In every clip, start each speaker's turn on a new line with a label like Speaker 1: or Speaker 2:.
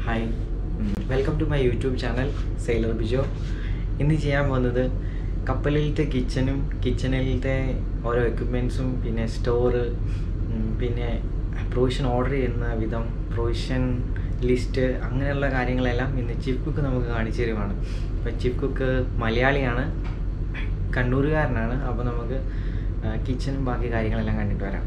Speaker 1: Hi welcome to my YouTube channel sailor Bijo ഇന്ന് ചെയ്യാൻ പോകുന്നത് കപ്പലിലത്തെ കിച്ചണും കിച്ചണിലത്തെ ഓരോ എക്യുപ്മെൻസും പിന്നെ സ്റ്റോറ് പിന്നെ പ്രൊവിഷൻ ഓർഡർ ചെയ്യുന്ന വിധം പ്രൊവിഷൻ ലിസ്റ്റ് അങ്ങനെയുള്ള കാര്യങ്ങളെല്ലാം ഇന്ന് ചീഫ് കുക്ക് നമുക്ക് കാണിച്ചു തരുവാണ് അപ്പോൾ ചീഫ് കുക്ക് മലയാളിയാണ് കണ്ണൂരുകാരനാണ് അപ്പോൾ നമുക്ക് കിച്ചണും ബാക്കി കാര്യങ്ങളെല്ലാം കണ്ടിട്ട് വരാം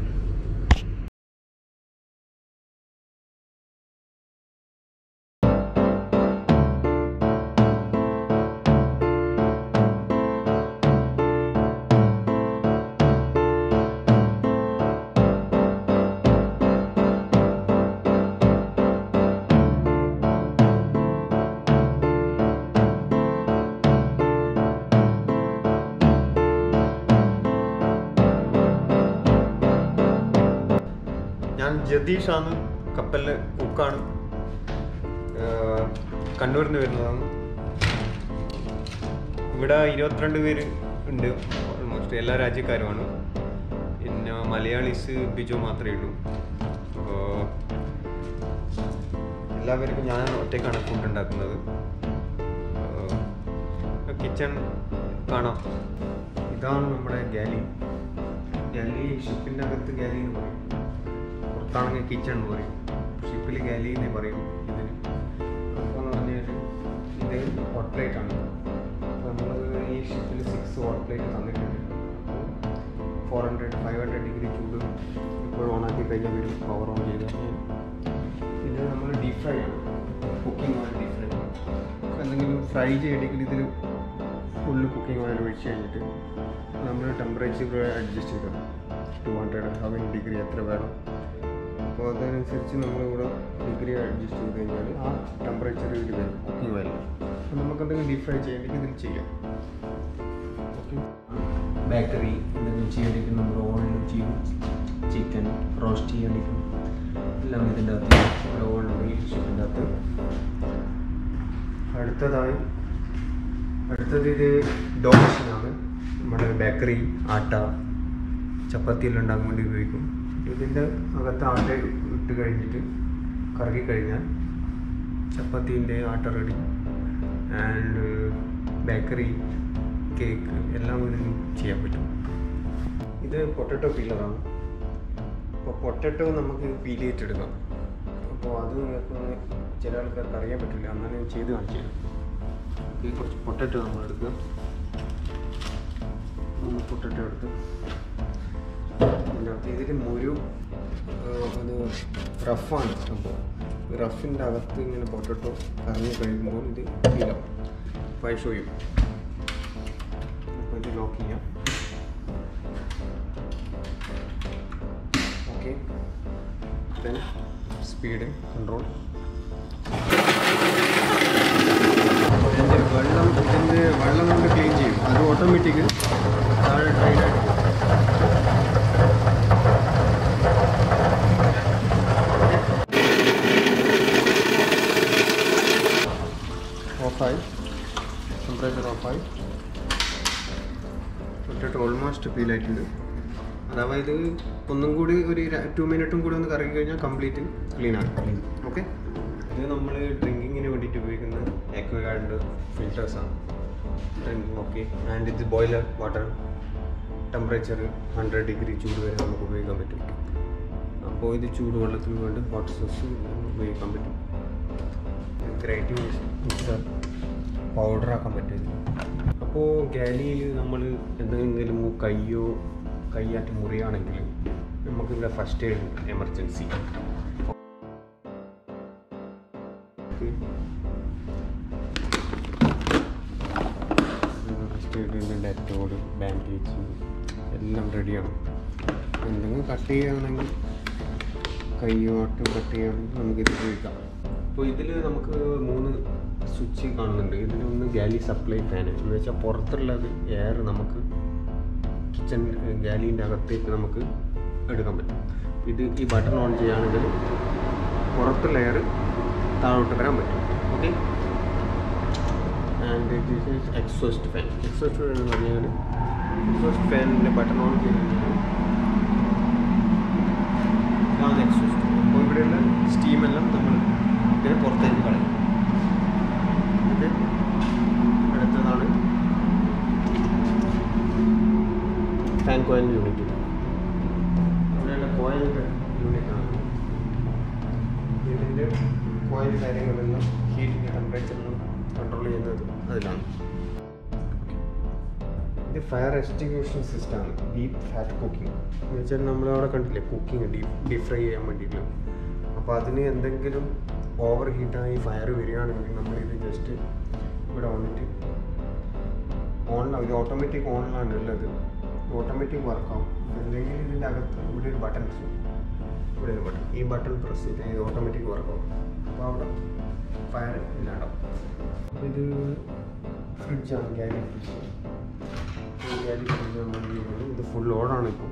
Speaker 2: ഞാൻ ജതീഷാണ് കപ്പലിലെ കുക്കാണ് ഏഹ് കണ്ണൂരിൽ നിന്ന് വരുന്നതാണ് ഇവിടെ ഇരുപത്തിരണ്ട് പേര് ഉണ്ട് ഓൾമോസ്റ്റ് എല്ലാ രാജ്യക്കാരുമാണ് പിന്നെ മലയാളീസ് ബിജു മാത്രമേ ഉള്ളൂ അപ്പോൾ എല്ലാവർക്കും ഞാൻ ഒറ്റയ്ക്കാണ് ഫുഡ് ഉണ്ടാക്കുന്നത് കിച്ചൺ കാണാം ഇതാണ് നമ്മുടെ ഗാലി ഗാലി ഷിപ്പിൻ്റെ അകത്ത് ഗാലി എന്ന് പറയും പുറത്താണെങ്കിൽ കിച്ചൺ എന്ന് പറയും ഷിപ്പിൽ ഗാലി എന്നേ പറയും ഇതിന് അപ്പോൾ എന്ന് പറഞ്ഞാൽ ഇത് ഹോട്ട് പ്ലേറ്റ് ആണ് അപ്പോൾ നമ്മൾ ഈ ഷിപ്പിൽ സിക്സ് ഹോട്ട് പ്ലേറ്റ് തന്നിട്ടുണ്ട് four hundred five hundred degree ചൂട് ഇപ്പോൾ ഓണാക്കി കഴിഞ്ഞാൽ വരും പവർ ഓൺ ചെയ്ത് കഴിഞ്ഞാൽ ഇത് നമ്മൾ ഡീപ് ഫ്രൈ ആണ് കുക്കിംഗ് ഓയിൽ ഡീപ് ഫ്രൈ എന്തെങ്കിലും ഫ്രൈ ചെയ്യണമെങ്കിൽ ഇതിൽ ഫുള്ള് കുക്കിംഗ് ഓയിൽ ഒഴിച്ച് കഴിഞ്ഞിട്ട് നമ്മൾ ടെമ്പറേച്ചർ അഡ്ജസ്റ്റ് ചെയ്തത് ടു ഹൺഡ്രഡ് സെവൻ ഡിഗ്രി എത്ര വേണം അപ്പോൾ അതനുസരിച്ച് നമ്മളിവിടെ ഡിഗ്രി അഡ്ജസ്റ്റ് ചെയ്ത് കഴിഞ്ഞാൽ ആ ടെമ്പറേച്ചർ ഇതിൽ വരും കുക്കിംഗ് ഓയിൽ അപ്പോൾ നമുക്ക് എന്തെങ്കിലും ഡീപ് ഫ്രൈ ചെയ്യണമെങ്കിൽ ഇതിൽ ചെയ്യാം ഓക്കെ ബേക്കറി എന്തെങ്കിലും ചെയ്യണമെങ്കിൽ നമ്മൾ ഓണിലും ചെയ്യും ചിക്കൻ റോസ്റ്റ് ചെയ്യണമെങ്കിൽ എല്ലാം ഇതിൻ്റെ അകത്ത് ഓണിലും ഈ ഷിപ്പിൻ്റെ അകത്ത് അടുത്തതായി അടുത്തത് ഇത് ഡോ മെഷീനാണ് നമ്മുടെ ബേക്കറി ആട്ട ചപ്പാത്തിയെല്ലാം ഉണ്ടാക്കാൻ വേണ്ടി ഉപയോഗിക്കും ഇതിൻ്റെ അകത്ത് ആട്ട ഇട്ട് കഴിഞ്ഞിട്ട് കറക്കി കഴിഞ്ഞാൽ ചപ്പാത്തീൻ്റെ ആട്ട റെഡി ആൻഡ് ബേക്കറി കേക്ക് എല്ലാം ഇതിന് ചെയ്യാൻ പറ്റും ഇത് പൊട്ടറ്റോ പീലറാണ് അപ്പോൾ പൊട്ടറ്റോ നമുക്ക് പീൽ ചെയ്തിട്ടെടുക്കാം അപ്പോൾ അത് നിങ്ങൾക്ക് ചില ആൾക്കാർക്ക് അറിയാൻ പറ്റില്ല അങ്ങനെ ചെയ്ത് കാണിച്ചു തരാം ഈ കുറച്ച് പൊട്ടറ്റോ നമ്മൾ എടുക്കുക മൂന്ന് പൊട്ടറ്റോ എടുത്ത് അതിൻ്റെ അകത്ത് ഇതിൽ മുരു അത് റഫാണ് അപ്പോൾ റഫിൻ്റെ അകത്ത് ഇങ്ങനെ പൊട്ടറ്റോ കറങ്ങി കഴിയുമ്പോൾ ഇത് ഫീലാവും അപ്പോൾ ഷോ ചെയ്യും അപ്പോൾ ഇത് ലോക്ക് ചെയ്യാം ഓക്കെ ദെൻ സ്പീഡ് കൺട്രോൾ ഇതിൻ്റെ വെള്ളം ഇതിൻ്റെ വെള്ളം കൊണ്ട് ക്ലീൻ ചെയ്യും അത് ഓട്ടോമാറ്റിക് താഴെ ഡ്രൈനായിട്ട് ഓഫായി ടെമ്പറേച്ചർ ഓഫായി ഇട്ടിട്ട് ഓൾമോസ്റ്റ് ഫീൽ ആയിട്ടുണ്ട് അഥവാ ഇത് ഒന്നും കൂടി ഒരു ടു മിനിറ്റും കൂടി ഒന്ന് കറങ്ങി കഴിഞ്ഞാൽ കംപ്ലീറ്റ് ക്ലീൻ ആക്കും ഓക്കെ ഇത് നമ്മൾ ഡ്രിങ്കിങ്ങിന് വേണ്ടിയിട്ട് ഉപയോഗിക്കുന്ന എക്വഗാർഡ് ഫിൽറ്റേഴ്സാണ് ഡ്രിങ്കിങ് ഓക്കെ ആൻഡ് ഇത് boiler water temperature hundred degree ചൂട് വരെ നമുക്ക് ഉപയോഗിക്കാൻ പറ്റും അപ്പോൾ ഇത് ചൂടുവെള്ളത്തിന് വേണ്ടി ഹോട്ട് സോസ് ഉപയോഗിക്കാൻ പറ്റും ഗ്രേറ്റിംഗ് മിക്സർ പൗഡറാക്കാൻ പറ്റും അപ്പോൾ ഗാലിയിൽ നമ്മൾ എന്തെങ്കിലും കയ്യോ കൈയാറ്റ് മുറിയാണെങ്കിൽ നമുക്കിവിടെ ഫസ്റ്റ് എയ്ഡ് എമർജൻസി ഫസ്റ്റ് എയ്ഡിൻ്റെ ഡെറ്റോൾ ബാൻഡേജ് എല്ലാം റെഡിയാണ് എന്തെങ്കിലും കട്ട് ചെയ്യുകയാണെങ്കിൽ കൈയോട്ട് കട്ട് ചെയ്യുകയാണെങ്കിൽ നമുക്കിത് ഉപയോഗിക്കാം അപ്പോൾ ഇതിൽ നമുക്ക് മൂന്ന് സ്വിച്ച് കാണുന്നുണ്ട് ഇതിലൊന്ന് ഗാലി സപ്ലൈ ഫാൻ എന്ന് വെച്ചാൽ പുറത്തുള്ളത് എയർ നമുക്ക് കിച്ചൺ ഗാലീൻ്റെ അകത്തേക്ക് നമുക്ക് എടുക്കാൻ പറ്റും ഇത് ഈ ബട്ടൺ ഓൺ ചെയ്യുകയാണെങ്കിൽ പുറത്തുള്ള എയർ താഴോട്ട് വരാൻ പറ്റും okay and this is exhaust fan exhaust fan എന്ന് പറഞ്ഞാൽ എക്സോസ്റ്റ് ഫാനിൻ്റെ ബട്ടൺ ഓൺ ചെയ്തിട്ടുണ്ടെങ്കിൽ ഇതാണ് എക്സോസ്റ്റ് അപ്പോൾ ഇവിടെയുള്ള സ്റ്റീമെല്ലാം നമ്മൾ ഇതിനെ പുറത്തേക്ക് കളയും ആൻഡ് കോയിൽ യൂണിറ്റ് ഇവിടെയുള്ള കോയിലിൻ്റെ യൂണിറ്റാണ് ഇതിൻ്റെ കോയിൽ കാര്യങ്ങളെല്ലാം ഹീറ്റിൻ്റെ ടെമ്പറേച്ചറിലും കൺട്രോൾ ചെയ്യുന്നത് അതിലാണ് ഇത് ഫയർ എക്സ്റ്റിങ്യൂഷൻ സിസ്റ്റമാണ് ഡീപ്പ് ഫാറ്റ് കുക്കിംഗ് എന്ന് വെച്ചാൽ നമ്മളവിടെ കണ്ടില്ലേ കുക്കിംഗ് ഡീപ്പ് ഡീപ് ഫ്രൈ ചെയ്യാൻ വേണ്ടിയിട്ട് അപ്പോൾ അതിന് എന്തെങ്കിലും ഓവർ ഹീറ്റായി ഫയർ വരികയാണെങ്കിൽ നമ്മളിത് ജസ്റ്റ് ഇവിടെ വന്നിട്ട് ഓണിലാണ് ഇത് ഓട്ടോമാറ്റിക് ഓണിലാണ് ഉള്ളത് ഓട്ടോമാറ്റിക് വർക്കാവും അല്ലെങ്കിൽ ഇതിൻ്റെ അകത്ത് ഇവിടെ ഒരു ബട്ടൺ ഇവിടെ ഒരു ബട്ടൺ ഈ ബട്ടൺ പ്രസ് ചെയ്താൽ ഇത് ഓട്ടോമാറ്റിക് വർക്കാവും അപ്പോൾ അവിടെ ഫയർ ഇല്ലാണ്ടാവും അപ്പോൾ ഇത് ഫ്രിഡ്ജാണ് ഗ്യാലി ഫ്രിഡ്ജ് ഗ്യാലി ഫ്രിഡ്ജ് നമ്മൾ ഇത് ഫുൾ ലോഡാണ് ഇപ്പോൾ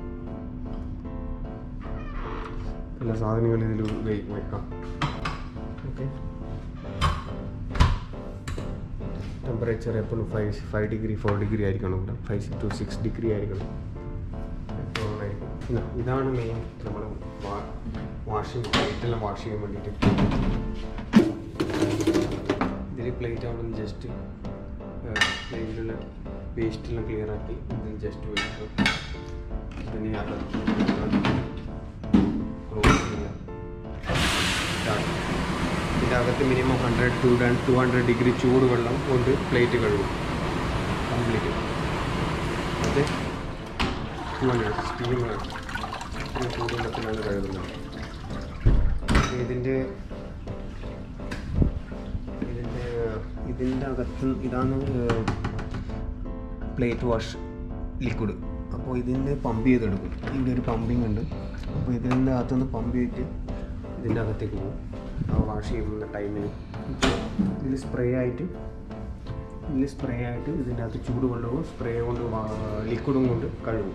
Speaker 2: എല്ലാ സാധനങ്ങളും ഇതിൽ വയ്ക്കാം ഓക്കെ ടെമ്പറേച്ചർ എപ്പോഴും five five degree four degree ആയിരിക്കണം ഇവിടെ ഫൈവ് ടു സിക്സ് ഡിഗ്രി ആയിരിക്കണം എപ്പോഴും ആയിരിക്കും. ഇതാ, ഇതാണ് മെയിൻ നമ്മൾ വാഷിംഗ് പ്ലേറ്റെല്ലാം വാഷ് ചെയ്യാൻ വേണ്ടിയിട്ട് ഇതിൽ പ്ലേറ്റ് അവിടെ നിന്ന് ജസ്റ്റ് പ്ലേറ്റിലുള്ള വേസ്റ്റെല്ലാം ക്ലിയർ ആക്കി ഇതിൽ ജസ്റ്റ് വെക്കുക പിന്നെ അത് ക്ലോസ് ചെയ്യുക ഇതാണ്. ഇതിൻ്റെ അകത്ത് minimum hundred two two hundred degree ചൂട് വെള്ളം കൊണ്ട് പ്ലേറ്റ് കഴുകും കംപ്ലീറ്റ് അത് ടു ഹൺഡ്രഡ് സ്റ്റീം ചൂട് വെള്ളത്തിലാണ് കഴുകുന്നത് ഇതിൻ്റെ ഇതിൻ്റെ ഇതിൻ്റെ അകത്ത് ഇതാണ് പ്ലേറ്റ് വാഷ് ലിക്വിഡ് അപ്പോൾ ഇതിൻ്റെ പമ്പ് ചെയ്തെടുക്കും ഇവിടെ ഒരു പമ്പിങ് ഉണ്ട് അപ്പോൾ ഇതിൻ്റെ അകത്തുനിന്ന് പമ്പ് ചെയ്തിട്ട് ഇതിൻ്റെ അകത്തേക്ക് പോകും ആ വാഷ് ചെയ്യുന്ന ടൈമിന് ഇതിൽ സ്പ്രേ ആയിട്ട് ഇതിൽ സ്പ്രേ ആയിട്ട് ഇതിൻ്റെ അകത്ത് ചൂടുവെള്ളവും സ്പ്രേ കൊണ്ട് ലിക്വിഡും കൊണ്ട് കഴുകും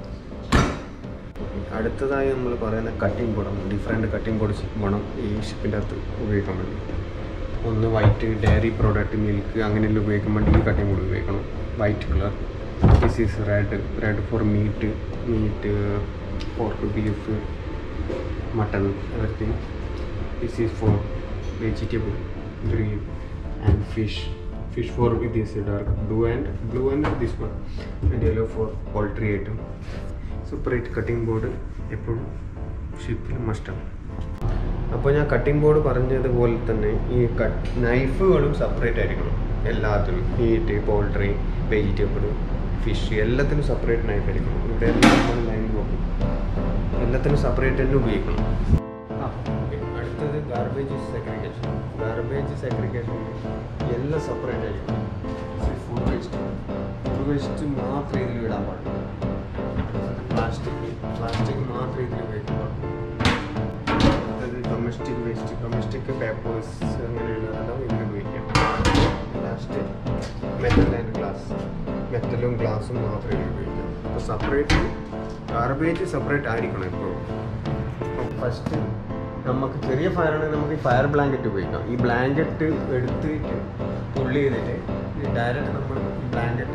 Speaker 2: അടുത്തതായി നമ്മൾ പറയുന്ന കട്ടിംഗ് ബോർഡാണ് ഡിഫറെൻറ്റ് കട്ടിംഗ് ബോർഡ് വേണം ഈ ഷിപ്പിൻ്റെ അകത്ത് ഉപയോഗിക്കാൻ വേണ്ടി ഒന്ന് വൈറ്റ് ഡയറി പ്രോഡക്റ്റ് മിൽക്ക് അങ്ങനെയെല്ലാം ഉപയോഗിക്കാൻ വേണ്ടി ഈ കട്ടിംഗ് ബോർഡ് ഉപയോഗിക്കണം white colour this is red red for meat meat pork beef mutton everything this is for vegetable green and fish fish for this dark blue and blue and this one and yellow for poultry item separate cutting board എപ്പോഴും ഷിപ്പിൽ മസ്റ്റാണ് അപ്പോൾ ഞാൻ cutting board പറഞ്ഞതുപോലെ തന്നെ ഈ cut നൈഫുകളും separate ആയിരിക്കണം എല്ലാത്തിനും മീറ്റ് പോൾട്രി വെജിറ്റബിൾ ഫിഷ് എല്ലാത്തിനും സെപ്പറേറ്റ് നൈഫ് ആയിരിക്കണം ഇവിടെ എല്ലാം നമ്മൾ ലൈൻ നോക്കും എല്ലാത്തിനും സെപ്പറേറ്റ് തന്നെ ഉപയോഗിക്കണം ആ ഓക്കെ അടുത്തത് ഗാർബേജ് സെഗ്രിഗേഷൻ ഗാർബേജ് സെഗ്രിഗേഷൻ എല്ലാം സെപ്പറേറ്റ് ആയിരിക്കും ഫുഡ് വേസ്റ്റ് ഫുഡ് വേസ്റ്റ് മാത്രമേ ഇതിൽ ഇടാൻ പാടുള്ളൂ പ്ലാസ്റ്റിക് പ്ലാസ്റ്റിക് മാത്രമേ ഇതിൽ ഉപയോഗിക്കാൻ പാടുള്ളൂ അടുത്തത് ഡൊമസ്റ്റിക് വേസ്റ്റ് ഡൊമസ്റ്റിക് പേപ്പേഴ്സ് അങ്ങനെയുള്ളതെല്ലാം ഇതിൽ ഉപയോഗിക്കാം ലാസ്റ്റ് മെറ്റൽ ആൻഡ് ഗ്ലാസ് മെറ്റലും ഗ്ലാസും മാത്രമേ ഇതിൽ ഉപയോഗിക്കാം അപ്പോൾ സെപ്പറേറ്റ് ഗാർബേജ് സെപ്പറേറ്റ് ആയിരിക്കണം എപ്പോഴും ഫസ്റ്റ് നമുക്ക് ചെറിയ ഫയർ ആണെങ്കിൽ നമുക്ക് ഈ ഫയർ ബ്ലാങ്കറ്റ് ഉപയോഗിക്കാം ഈ ബ്ലാങ്കറ്റ് എടുത്തിട്ട് പുള്ളി ചെയ്തിട്ട് ഡയറക്റ്റ് നമ്മൾ ഈ ബ്ലാങ്കറ്റ്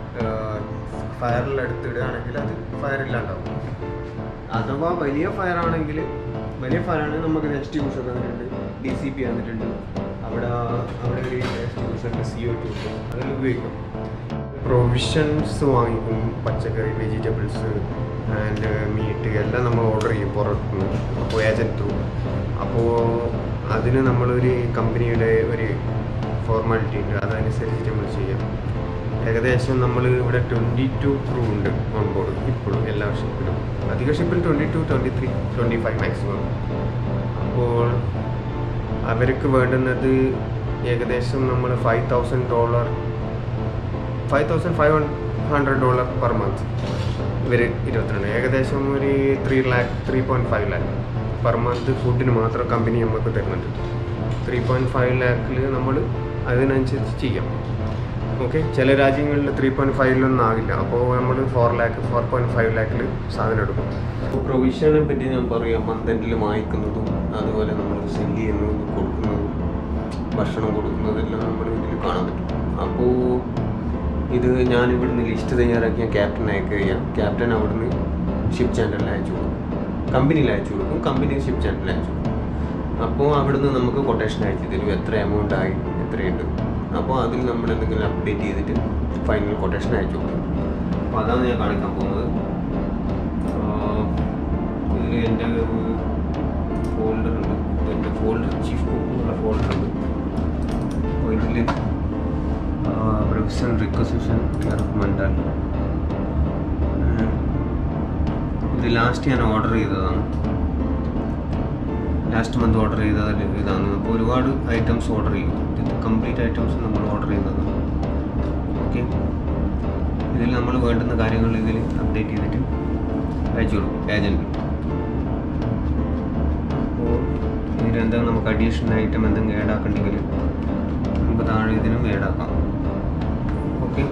Speaker 2: ഫയറിൽ എടുത്തിടുകയാണെങ്കിൽ അത് ഫയർ ഇല്ലാണ്ടാവും അഥവാ വലിയ ഫയർ ആണെങ്കിൽ വലിയ ഫയർ ആണെങ്കിൽ നമുക്ക് എക്സ്റ്റിബ്യൂഷൻ വന്നിട്ടുണ്ട് ഡി സി പി വന്നിട്ടുണ്ട് അവിടെ അവിടെ ഒരു എക്സ്റ്റിബ്യൂഷൻ്റെ സി ഒ ടു അതിൽ ഉപയോഗിക്കും പ്രൊവിഷൻസ് വാങ്ങിക്കും പച്ചക്കറി വെജിറ്റബിൾസ് ആൻഡ് മീറ്റ് എല്ലാം നമ്മൾ ഓർഡർ ചെയ്യും പുറത്തുനിന്ന് അപ്പോൾ ഏജൻറ്റ് ത്രൂ അപ്പോൾ അതിന് നമ്മളൊരു കമ്പനിയുടെ ഒരു ഫോർമാലിറ്റി ഉണ്ട് അതനുസരിച്ച് നമ്മൾ ചെയ്യാം ഏകദേശം നമ്മൾ ഇവിടെ ട്വൻറ്റി ടു ക്രൂ ഉണ്ട് ഓൺ ബോർഡ് ഇപ്പോഴും എല്ലാ ഷിപ്പിലും അധിക ഷിപ്പിൽ twenty two twenty three twenty five maximum അപ്പോൾ അവർക്ക് വേണ്ടുന്നത് ഏകദേശം നമ്മൾ five thousand dollar five thousand five hundred dollar per month ഇവർ ഇരുപത്തിരണ്ട് ഏകദേശം ഒരു three lakh three point five lakh per month ഫുഡിന് മാത്രം കമ്പനി നമുക്ക് തരുന്നുണ്ട് ത്രീ പോയിൻറ്റ് ഫൈവ് ലാക്കിൽ നമ്മൾ അതിനനുസരിച്ച് ചെയ്യാം ഓക്കെ ചില രാജ്യങ്ങളിൽ ത്രീ പോയിൻറ്റ് ഫൈവിലൊന്നും ആകില്ല അപ്പോൾ നമ്മൾ four lakh four point five ലാക്കിൽ സാധനം എടുക്കും പ്രൊവിഷനെ പറ്റി ഞാൻ പറയാം മന്തെൻഡിൽ വാങ്ങിക്കുന്നതും അതുപോലെ നമ്മൾ സെല് ചെയ്യുന്നതും കൊടുക്കുന്നതും ഭക്ഷണം കൊടുക്കുന്നതെല്ലാം നമ്മൾ ഇതിൽ കാണാൻ പറ്റും അപ്പോൾ ഇത് ഞാൻ ഇവിടുന്ന് ലിസ്റ്റ് തയ്യാറാക്കിയ ക്യാപ്റ്റൻ അയക്കുക ചെയ്യാം ക്യാപ്റ്റൻ അവിടുന്ന് ഷിപ്പ് ചാനലിൽ അയച്ചു കൊടുക്കും കമ്പനിയിൽ അയച്ചു കൊടുക്കും കമ്പനി ഷിപ്പ് ചാനലിൽ അയച്ചു കൊടുക്കും അപ്പോൾ അവിടുന്ന് നമുക്ക് കൊട്ടേഷൻ അയച്ചു തരും എത്ര എമൗണ്ട് ആയി എത്രയുണ്ട് അപ്പോൾ അതിൽ നമ്മൾ എന്തെങ്കിലും അപ്ഡേറ്റ് ചെയ്തിട്ട് ഫൈനൽ കൊട്ടേഷൻ അയച്ചു കൊടുക്കും അപ്പോൾ അതാണ് ഞാൻ കാണിക്കാൻ പോകുന്നത് ഇതിൽ എൻ്റെ ഫോൾഡർ ഉണ്ട് എൻ്റെ ഫോൾഡർ ചീഫ് കുക്ക് എന്നുള്ള ഫോൾഡർ ഉണ്ട് അപ്പോൾ ഇതിൽ പ്രൊഫഷണൽ റിക്വസിഷൻ മെൻ്റൽ ഇത് ലാസ്റ്റ് ഞാൻ ഓർഡർ ചെയ്തതാണ് ലാസ്റ്റ് മന്ത് ഓർഡർ ചെയ്തത് ഇതാണ് അപ്പോൾ ഒരുപാട് ഐറ്റംസ് ഓർഡർ ചെയ്യും ഇത് കംപ്ലീറ്റ് ഐറ്റംസ് നമ്മൾ ഓർഡർ ചെയ്യുന്നത് ഓക്കെ ഇതിൽ നമ്മൾ വേണ്ടുന്ന കാര്യങ്ങൾ ഇതിൽ അപ്ഡേറ്റ് ചെയ്തിട്ട് അയച്ചു കൊടുക്കും ഏജൻറ്റ് അപ്പോൾ ഇതിലെന്തെങ്കിലും നമുക്ക് അഡീഷണൽ ഐറ്റം എന്തെങ്കിലും ആഡ് ആക്കണ്ടെങ്കിൽ നമുക്ക് താഴെ ഇതിനും ആഡ് ആക്കാം ഓക്കെ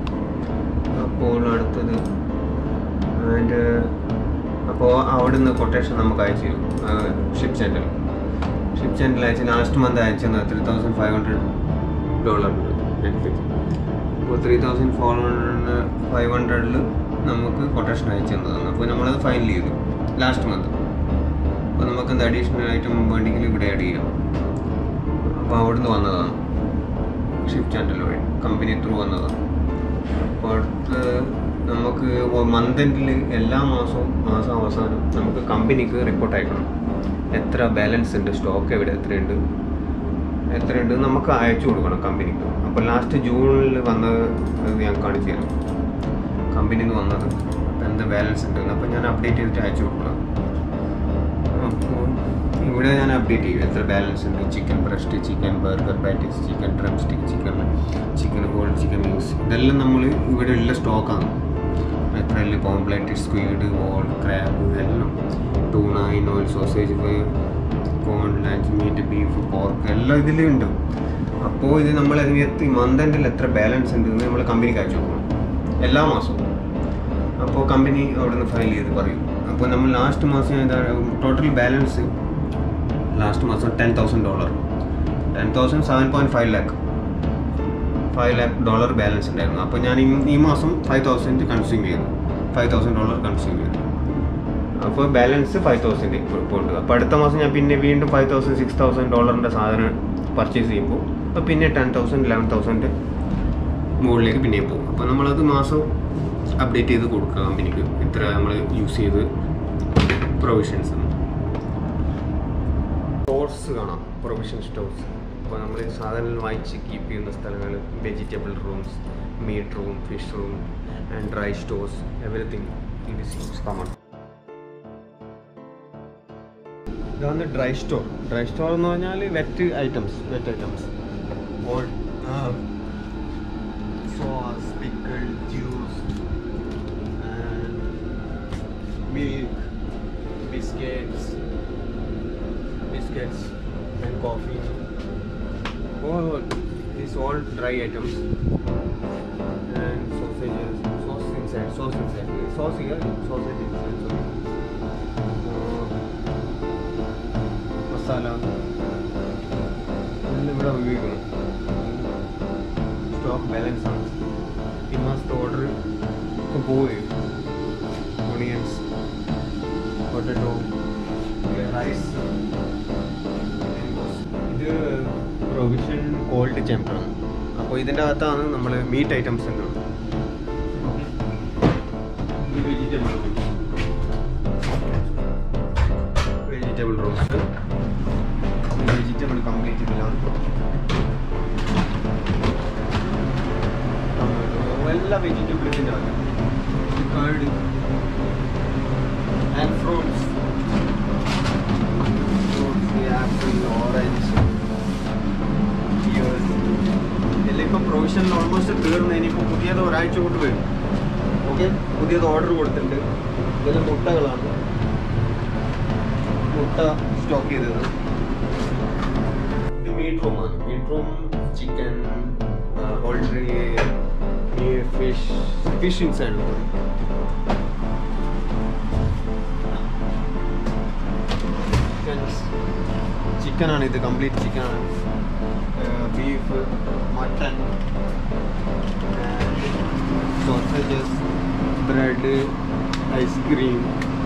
Speaker 2: അപ്പോൾ അടുത്തത് അതിൻ്റെ അപ്പോൾ അവിടുന്ന് കൊട്ടേഷൻ നമുക്ക് അയച്ചു തരും ഷിപ്പ് സെൻറ്റർ ഷിപ്പ് സെൻറ്ററിൽ അയച്ച് ലാസ്റ്റ് മന്ത് അയച്ചത് three thousand five hundred dollar Netflix അപ്പോൾ three thousand four hundred five ഹൺഡ്രഡിൽ നമുക്ക് കൊട്ടേഷൻ അയച്ചു തന്നതാണ് അപ്പോൾ നമ്മളത് ഫൈനൽ ചെയ്തു ലാസ്റ്റ് മന്ത് അപ്പോൾ നമുക്ക് എന്ത് അഡീഷണൽ ഐറ്റം വേണ്ടെങ്കിൽ ഇവിടെ ആഡ് ചെയ്യാം അപ്പോൾ അവിടുന്ന് വന്നതാണ് ഷിപ്പ് ചാനൽ വഴി കമ്പനി ത്രൂ വന്നതാണ് അപ്പോൾ അടുത്ത് നമുക്ക് മന്ത് എൻഡിൽ എല്ലാ മാസവും മാസം അവസാനം നമുക്ക് കമ്പനിക്ക് റിപ്പോർട്ട് അയക്കണം എത്ര ബാലൻസ് ഉണ്ട് സ്റ്റോക്ക് എവിടെ എത്രയുണ്ട് എത്രയുണ്ട് നമുക്ക് അയച്ചു കൊടുക്കണം കമ്പനിക്ക് അപ്പോൾ ലാസ്റ്റ് ജൂണിൽ വന്നത് അത് ഞാൻ കാണിച്ചു തരാം കമ്പനിയിൽ നിന്ന് വന്നത് അപ്പോൾ എന്ത് ബാലൻസ് ഉണ്ട് അപ്പോൾ ഞാൻ അപ്ഡേറ്റ് ചെയ്തിട്ട് അയച്ചു കൊടുക്കണം അപ്പോൾ ഇവിടെ ഞാൻ അപ്ഡേറ്റ് ചെയ്യും എത്ര ബാലൻസ് ഉണ്ട് chicken breast chicken burger patties chicken drumstick chicken chicken whole chicken meals ഇതെല്ലാം നമ്മൾ ഇവിടെ ഉള്ള സ്റ്റോക്കാണ് എത്ര ഉള്ള പോംപ്ലേറ്റ് സ്ക്വീഡ് വോൾ ക്രാബ് എല്ലാം tuna in oil sausage corn lunch meat beef pork എല്ലാം ഇതിലുണ്ട് അപ്പോൾ ഇത് നമ്മൾ അതിനകത്ത് മന്ത് എൻഡിൽ എത്ര ബാലൻസ് ഉണ്ട് എന്ന് നമ്മൾ കമ്പനിക്ക് അയച്ചു കൊടുക്കണം എല്ലാ മാസവും അപ്പോൾ കമ്പനി അവിടെ നിന്ന് ഫയൽ ചെയ്ത് പറയും അപ്പോൾ നമ്മൾ ലാസ്റ്റ് മാസം ടോട്ടൽ ബാലൻസ് ലാസ്റ്റ് മാസം ten thousand dollar ten thousand seven point five lakh five lakh dollar balance ഉണ്ടായിരുന്നു അപ്പോൾ ഞാൻ ഈ- ഈ മാസം ഫൈവ് തൗസൻഡ് കൺസ്യൂം ചെയ്തു ഫൈവ് തൗസൻഡ് ഡോളർ കൺസ്യൂം ചെയ്തു അപ്പോൾ ബാലൻസ് ഫൈവ് തൗസൻഡ് ഇപ്പോൾ ഉണ്ട് അപ്പോൾ അടുത്ത മാസം ഞാൻ പിന്നെ വീണ്ടും ഫൈവ് തൗസൻഡ് സിക്സ് തൗസൻഡ് ഡോളറിൻ്റെ സാധനം പർച്ചേസ് ചെയ്യുമ്പോൾ അപ്പോൾ പിന്നെ ടെൻ തൗസൻഡ് ലെവൻ തൗസൻഡ് മുകളിലേക്ക് പിന്നെയും പോകും അപ്പോൾ നമ്മളത് മാസം അപ്ഡേറ്റ് ചെയ്ത് കൊടുക്കുക കമ്പനിക്ക് ഇത്ര നമ്മൾ യൂസ് ചെയ്ത് പ്രൊവിഷൻസ് സ്റ്റോർസ് കാണാം പ്രൊവിഷൻ സ്റ്റോർസ് അപ്പോൾ നമ്മൾ സാധാരണ വാങ്ങിച്ച് കീപ്പ് ചെയ്യുന്ന സ്ഥലങ്ങൾ vegetable rooms meat room fish room and dry stores everything it is common ഇതാണ് ഡ്രൈ സ്റ്റോർ ഡ്രൈ സ്റ്റോർ എന്ന് പറഞ്ഞാൽ wet items wet items all sauce pickle juice milk biscuits biscuits and coffee. All these all dry items and sausages, sauce inside, sauce inside. Sauce here, sausage inside. Sorry. Uh, masala. എല്ലാം ഇവിടെ ഉപയോഗിക്കണം stock balance ആണ് ഈ മാസത്തെ order ഇപ്പം പോയി onions potato rice ഇത് provision cold ചേമ്പറാണ് അപ്പോൾ ഇതിൻ്റെ അകത്താണ് നമ്മൾ മീറ്റ് ഐറ്റംസ് എല്ലാം vegetable vegetable roast vegetable complete ഇതിലാണ് എല്ലാ വെജിറ്റബിൾസിൻ്റെ അകത്ത് curd and fruits fruits apple orange ഇയേഴ്സ് എല്ലാം ഇപ്പം പ്രൊവിഷനിൽ ഓൾമോസ്റ്റ് തീർന്നു ഇനിയിപ്പോൾ പുതിയത് ഒരാഴ്ച കൊണ്ട് വരും ഓക്കെ പുതിയത് ഓർഡർ കൊടുത്തിട്ടുണ്ട് ഇതെല്ലാം മുട്ടകളാണ് മുട്ട സ്റ്റോക്ക് ചെയ്തത് ഇത് മീറ്റ് റൂമാണ് meat room chicken poultry fish fish inside chicken ആണ് ഇത് കംപ്ലീറ്റ് ചിക്കൻ ആണ് beef mutton sausages bread ice cream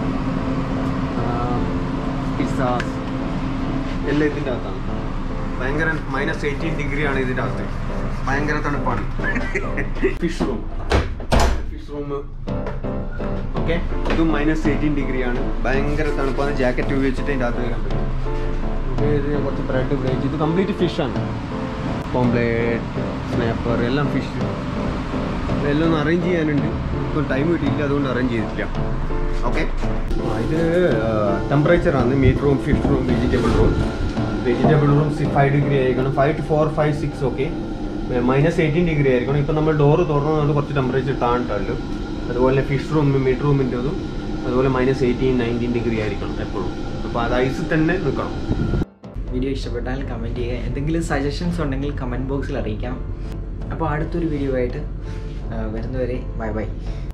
Speaker 2: pizzas എല്ലാം ഇതിൻ്റെ അകത്താണ് ഭയങ്കര മൈനസ് എയ്റ്റീൻ ഡിഗ്രി ആണ് ഇതിൻ്റെ അകത്ത് ഭയങ്കര തണുപ്പാണ് fish room fish room okay ഇതും മൈനസ് എയ്റ്റീൻ ഡിഗ്രിയാണ് ഭയങ്കര തണുപ്പാണ് ജാക്കറ്റ് ഉപയോഗിച്ചിട്ട് അതിൻ്റെ അകത്ത് കണ്ടത് നമുക്ക് ഇത് കുറച്ച് ബ്രെഡ് ഉപയോഗിച്ച് ഇത് കംപ്ലീറ്റ് ഫിഷാണ് പോംപ്ലേറ്റ് സ്നാപ്പർ എല്ലാം ഫിഷ് എല്ലാം ഒന്ന് അറേഞ്ച് ചെയ്യാനുണ്ട് ഇപ്പോൾ ടൈം കിട്ടിയില്ല അതുകൊണ്ട് അറേഞ്ച് ചെയ്തിട്ടില്ല ഓക്കെ ഇത് ടെമ്പറേച്ചറാണ് meat room fish room vegetable room vegetable room five degree ആയിരിക്കണം five two four five six okay minus eighteen degree ആയിരിക്കണം ഇപ്പം നമ്മൾ ഡോറ് തുറന്നതുകൊണ്ട് കുറച്ച് ടെമ്പറേച്ചർ താണിട്ടുള്ളൂ അതുപോലെ ഫിഷ് റൂം മിഡ് റൂമിൻ്റെതും അതുപോലെ മൈനസ് എയ്റ്റീൻ നയൻറ്റീൻ ഡിഗ്രി ആയിരിക്കണം എപ്പോഴും അപ്പോൾ അത് ഐസിൽ തന്നെ നിൽക്കണം
Speaker 1: വീഡിയോ ഇഷ്ടപ്പെട്ടാൽ കമൻറ്റ് ചെയ്യുക എന്തെങ്കിലും സജഷൻസ് ഉണ്ടെങ്കിൽ കമൻറ്റ് ബോക്സിൽ അറിയിക്കാം അപ്പോൾ അടുത്തൊരു വീഡിയോ ആയിട്ട് ആ, വരുന്നവരെ ബൈ ബൈ